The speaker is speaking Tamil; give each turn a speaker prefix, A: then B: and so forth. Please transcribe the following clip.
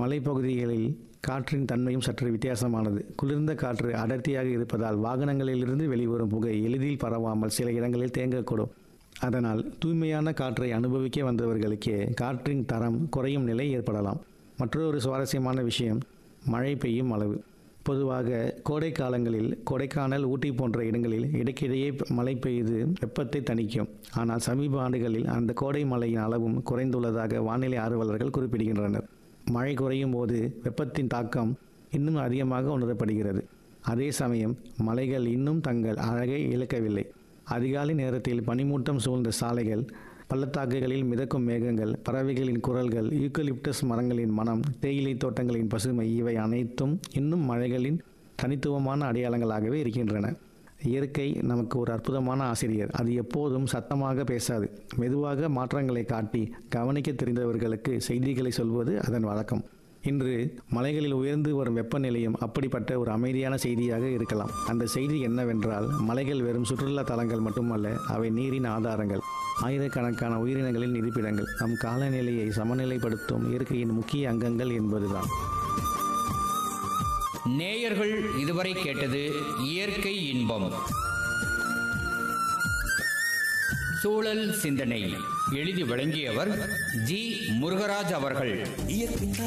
A: மலைப்பகுதிகளில் காற்றின் தன்மையும் சற்று வித்தியாசமானது குளிர்ந்த காற்று அடர்த்தியாக இருப்பதால் வாகனங்களிலிருந்து வெளிவரும் புகை எளிதில் பரவாமல் சில இடங்களில் தேங்கக்கூடும் அதனால் தூய்மையான காற்றை அனுபவிக்க வந்தவர்களுக்கே காற்றின் தரம் குறையும் நிலை ஏற்படலாம் மற்றொரு சுவாரஸ்யமான விஷயம் மழை பெய்யும் அளவு பொதுவாக கோடை காலங்களில் கொடைக்கானல் ஊட்டி போன்ற இடங்களில் இடைக்கிடையே மழை பெய்து வெப்பத்தை தணிக்கும் ஆனால் சமீப ஆண்டுகளில் அந்த கோடை மழையின் அளவும் குறைந்துள்ளதாக வானிலை ஆர்வலர்கள் குறிப்பிடுகின்றனர் மழை குறையும் போது வெப்பத்தின் தாக்கம் இன்னும் அதிகமாக உணரப்படுகிறது அதே சமயம் மலைகள் இன்னும் தங்கள் அழகை இழக்கவில்லை அதிகாலை நேரத்தில் பனிமூட்டம் சூழ்ந்த சாலைகள் பள்ளத்தாக்குகளில் மிதக்கும் மேகங்கள் பறவைகளின் குரல்கள் யூக்கலிப்டஸ் மரங்களின் மனம் தேயிலை தோட்டங்களின் பசுமை இவை அனைத்தும் இன்னும் மழைகளின் தனித்துவமான அடையாளங்களாகவே இருக்கின்றன இயற்கை நமக்கு ஒரு அற்புதமான ஆசிரியர் அது எப்போதும் சத்தமாக பேசாது மெதுவாக மாற்றங்களை காட்டி கவனிக்க தெரிந்தவர்களுக்கு செய்திகளை சொல்வது அதன் வழக்கம் இன்று மலைகளில் உயர்ந்து வரும் வெப்பநிலையும் அப்படிப்பட்ட ஒரு அமைதியான செய்தியாக இருக்கலாம் அந்த செய்தி என்னவென்றால் மலைகள் வெறும் சுற்றுலா தலங்கள் மட்டுமல்ல அவை நீரின் ஆதாரங்கள் ஆயிரக்கணக்கான உயிரினங்களின் இருப்பிடங்கள் நம் காலநிலையை சமநிலைப்படுத்தும் இயற்கையின் முக்கிய அங்கங்கள் என்பதுதான்
B: நேயர்கள் இதுவரை கேட்டது இயற்கை இன்பம் சூழல் சிந்தனை எழுதி வழங்கியவர் ஜி முருகராஜ் அவர்கள்
C: இயற்கை